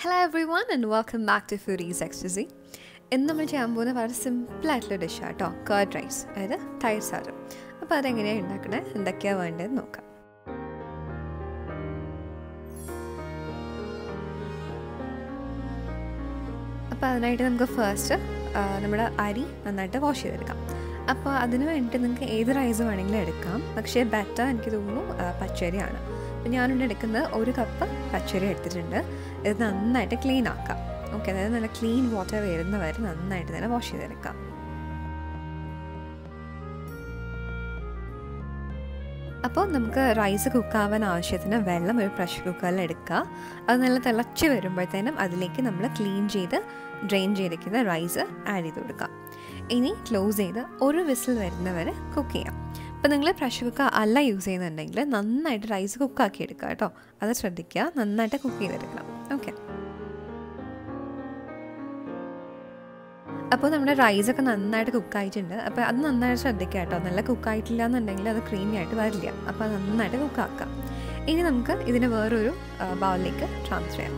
hello everyone and welcome back to foodies ecstasy ഇന്ന് നമ്മൾ ചെയ്യാൻ പോകുന്ന വളരെ സിമ്പിളായിട്ടുള്ള ഡിഷാണ് കേട്ടോ കേർഡ് റൈസ് അതായത് തൈര് സാധനം അപ്പോൾ അതെങ്ങനെയാണ് ഉണ്ടാക്കണേ എന്തൊക്കെയാണ് വേണ്ടതെന്ന് നോക്കാം അപ്പോൾ അതിനായിട്ട് നമുക്ക് ഫസ്റ്റ് നമ്മുടെ അരി നന്നായിട്ട് വാഷ് ചെയ്തെടുക്കാം അപ്പോൾ അതിന് വേണ്ടിയിട്ട് നിങ്ങൾക്ക് ഏത് റൈസ് വേണമെങ്കിലും എടുക്കാം പക്ഷേ ബെറ്റർ എനിക്ക് തോന്നുന്നു പച്ചരിയാണ് അപ്പോൾ ഞാനിവിടെ എടുക്കുന്നത് ഒരു കപ്പ് പച്ചരി എടുത്തിട്ടുണ്ട് ഇത് നന്നായിട്ട് ക്ലീൻ ആക്കാം ഓക്കെ അതായത് നല്ല ക്ലീൻ വാട്ടർ വരുന്ന വരെ നന്നായിട്ട് തന്നെ വാഷ് ചെയ്തെടുക്കാം അപ്പോൾ നമുക്ക് റൈസ് കുക്കാവാൻ ആവശ്യത്തിന് വെള്ളം ഒരു പ്രഷർ കുക്കറിൽ എടുക്കുക അത് നല്ല തിളച്ച് വരുമ്പോഴത്തേനും അതിലേക്ക് നമ്മൾ ക്ലീൻ ചെയ്ത് ഡ്രെയിൻ ചെയ്തിരിക്കുന്ന റൈസ് ആഡ് ചെയ്ത് കൊടുക്കുക ഇനി ക്ലോസ് ചെയ്ത് ഒരു വിസിൽ വരുന്നവരെ കുക്ക് ചെയ്യാം അപ്പോൾ നിങ്ങൾ പ്രഷർ കുക്കർ അല്ല യൂസ് ചെയ്യുന്നുണ്ടെങ്കിൽ നന്നായിട്ട് റൈസ് കുക്കാക്കി എടുക്കുക കേട്ടോ അത് ശ്രദ്ധിക്കുക നന്നായിട്ട് കുക്ക് ചെയ്തെടുക്കണം ഓക്കെ അപ്പോൾ നമ്മുടെ റൈസൊക്കെ നന്നായിട്ട് കുക്കായിട്ടുണ്ട് അപ്പോൾ അത് നന്നായിട്ട് ശ്രദ്ധിക്കുക കേട്ടോ നല്ല കുക്കായിട്ടില്ല എന്നുണ്ടെങ്കിൽ അത് ക്രീമി ആയിട്ട് വരില്ല അപ്പോൾ അത് നന്നായിട്ട് കുക്കാക്കാം ഇനി നമുക്ക് ഇതിനെ വേറൊരു ബൗളിലേക്ക് ട്രാൻസ്ഫർ ചെയ്യാം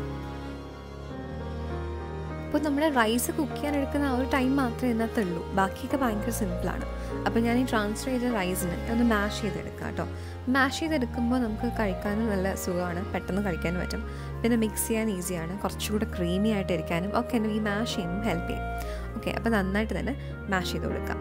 അപ്പോൾ നമ്മുടെ റൈസ് കുക്ക് ചെയ്യാൻ എടുക്കുന്ന ആ ഒരു ടൈം മാത്രമേ ഇതിനകത്തുള്ളൂ ബാക്കിയൊക്കെ ഭയങ്കര സിമ്പിളാണ് അപ്പോൾ ഞാൻ ഈ ട്രാൻസ്ഫർ ചെയ്ത റൈസിന് ഒന്ന് മാഷ് ചെയ്തെടുക്കാം കേട്ടോ മാഷ് ചെയ്തെടുക്കുമ്പോൾ നമുക്ക് കഴിക്കാനും നല്ല സുഖമാണ് പെട്ടെന്ന് കഴിക്കാനും പറ്റും പിന്നെ മിക്സ് ചെയ്യാൻ ഈസിയാണ് കുറച്ചുകൂടെ ക്രീമി ആയിട്ട് ഇരിക്കാനും ഒക്കെ ഈ മാഷ് ചെയ്യുമ്പോൾ ഹെൽപ്പ് ചെയ്യും ഓക്കെ അപ്പോൾ നന്നായിട്ട് തന്നെ മാഷ് ചെയ്ത് കൊടുക്കാം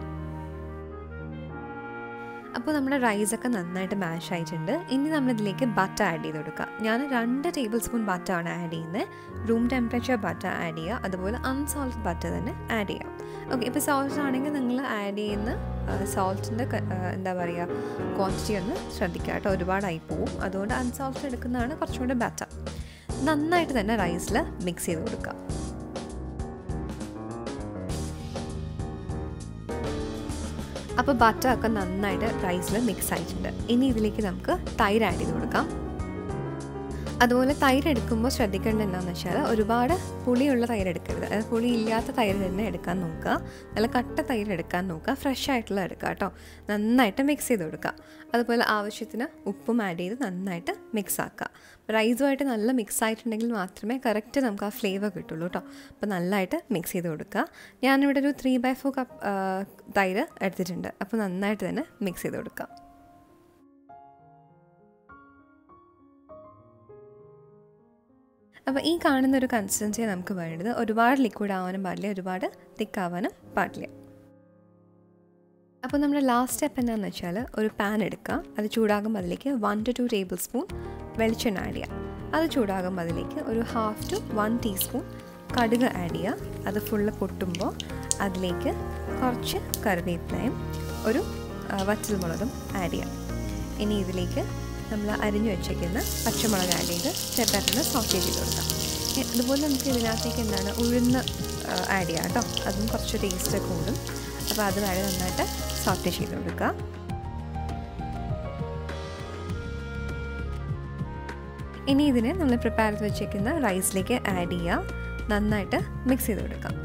അപ്പോൾ നമ്മുടെ റൈസൊക്കെ നന്നായിട്ട് മാഷ് ആയിട്ടുണ്ട് ഇനി നമ്മളിതിലേക്ക് ബട്ടർ ആഡ് ചെയ്ത് കൊടുക്കുക ഞാൻ രണ്ട് ടേബിൾ സ്പൂൺ ബട്ടറാണ് ആഡ് ചെയ്യുന്നത് റൂം ടെമ്പറേച്ചർ ബട്ടർ ആഡ് ചെയ്യുക അതുപോലെ അൺസോൾട്ട് ബട്ടർ തന്നെ ആഡ് ചെയ്യാം ഓക്കെ ഇപ്പോൾ സോൾട്ട് ആണെങ്കിൽ നിങ്ങൾ ആഡ് ചെയ്യുന്ന സോൾട്ടിൻ്റെ എന്താ പറയുക ക്വാണ്ടിറ്റി ഒന്ന് ശ്രദ്ധിക്കുക കേട്ടോ ഒരുപാടായി പോവും അതുകൊണ്ട് അൺസോൾട്ട് എടുക്കുന്നതാണ് കുറച്ചുകൂടി ബെറ്റർ നന്നായിട്ട് തന്നെ റൈസിൽ മിക്സ് ചെയ്ത് കൊടുക്കുക അപ്പോൾ ബട്ടർ ഒക്കെ നന്നായിട്ട് റൈസിൽ മിക്സ് ആയിട്ടുണ്ട് ഇനി ഇതിലേക്ക് നമുക്ക് തൈര് ആഡ് ചെയ്ത് കൊടുക്കാം അതുപോലെ തൈര് എടുക്കുമ്പോൾ ശ്രദ്ധിക്കേണ്ടത് എന്താണെന്ന് വെച്ചാൽ ഒരുപാട് പുളിയുള്ള തൈര് എടുക്കരുത് അതായത് പുളി ഇല്ലാത്ത തൈര് തന്നെ എടുക്കാൻ നോക്കുക നല്ല കട്ട തൈര് എടുക്കാൻ നോക്കുക ഫ്രഷ് ആയിട്ടുള്ള എടുക്കുക കേട്ടോ നന്നായിട്ട് മിക്സ് ചെയ്ത് കൊടുക്കുക അതുപോലെ ആവശ്യത്തിന് ഉപ്പും ആഡ് ചെയ്ത് നന്നായിട്ട് മിക്സ് ആക്കുക റൈസുമായിട്ട് നല്ല മിക്സ് ആയിട്ടുണ്ടെങ്കിൽ മാത്രമേ കറക്റ്റ് നമുക്ക് ആ ഫ്ലേവർ കിട്ടുള്ളൂ കേട്ടോ അപ്പോൾ നല്ലതായിട്ട് മിക്സ് ചെയ്ത് കൊടുക്കുക ഞാനിവിടെ ഒരു ത്രീ ബൈ ഫോർ കപ്പ് തൈര് എടുത്തിട്ടുണ്ട് അപ്പോൾ നന്നായിട്ട് തന്നെ മിക്സ് ചെയ്ത് കൊടുക്കുക അപ്പോൾ ഈ കാണുന്ന ഒരു കൺസിസ്റ്റൻസി നമുക്ക് വേണ്ടത് ഒരുപാട് ലിക്വിഡ് ആവാനും പാടില്ല ഒരുപാട് തിക്കാവാനും പാടില്ല അപ്പോൾ നമ്മുടെ ലാസ്റ്റ് സ്റ്റെപ്പ് എന്താണെന്ന് വെച്ചാൽ ഒരു പാൻ എടുക്കുക അത് ചൂടാകുമ്പോൾ അതിലേക്ക് one two two tablespoon വെളിച്ചെണ്ണ ആഡ് ചെയ്യുക അത് ചൂടാകുമ്പോൾ അതിലേക്ക് ഒരു ഹാഫ് ടു വൺ ടീസ്പൂൺ കടുക് ആഡ് ചെയ്യുക അത് ഫുള്ള് പൊട്ടുമ്പോൾ അതിലേക്ക് കുറച്ച് കറിവേപ്പിലയും ഒരു വറ്റൽമുളകും ആഡ് ചെയ്യാം ഇനി ഇതിലേക്ക് നമ്മൾ അരിഞ്ഞു വെച്ചേക്കുന്ന പച്ചമുളക് ആഡ് ചെയ്ത് ചെറുതായിട്ടൊന്ന് സോട്ട് ചെയ്ത് കൊടുക്കാം അതുപോലെ നമുക്ക് ഇതിനകത്തേക്ക് എന്താണ് ഉഴുന്ന് ആഡ് ചെയ്യാം കേട്ടോ അതും കുറച്ച് ടേസ്റ്റ് കൂടും അപ്പോൾ അത് വളരെ നന്നായിട്ട് സോട്ട് ചെയ്ത് കൊടുക്കുക ഇനി ഇതിനെ നമ്മൾ പ്രിപ്പയർ ചെയ്ത് വെച്ചേക്കുന്ന റൈസിലേക്ക് ആഡ് ചെയ്യുക നന്നായിട്ട് മിക്സ് ചെയ്ത് കൊടുക്കാം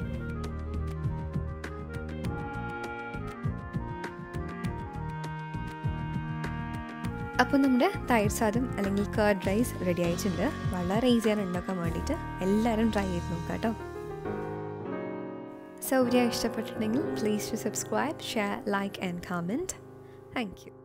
അപ്പോൾ നമ്മുടെ തൈര് സാദം അല്ലെങ്കിൽ കേർഡ് റൈസ് റെഡി ആയിട്ടുണ്ട് വളരെ ഈസിയാണ് ഉണ്ടാക്കാൻ വേണ്ടിയിട്ട് എല്ലാവരും ട്രൈ ചെയ്ത് നോക്കാം കേട്ടോ സോ വീഡിയോ ഇഷ്ടപ്പെട്ടിട്ടുണ്ടെങ്കിൽ please to subscribe share like and comment thank U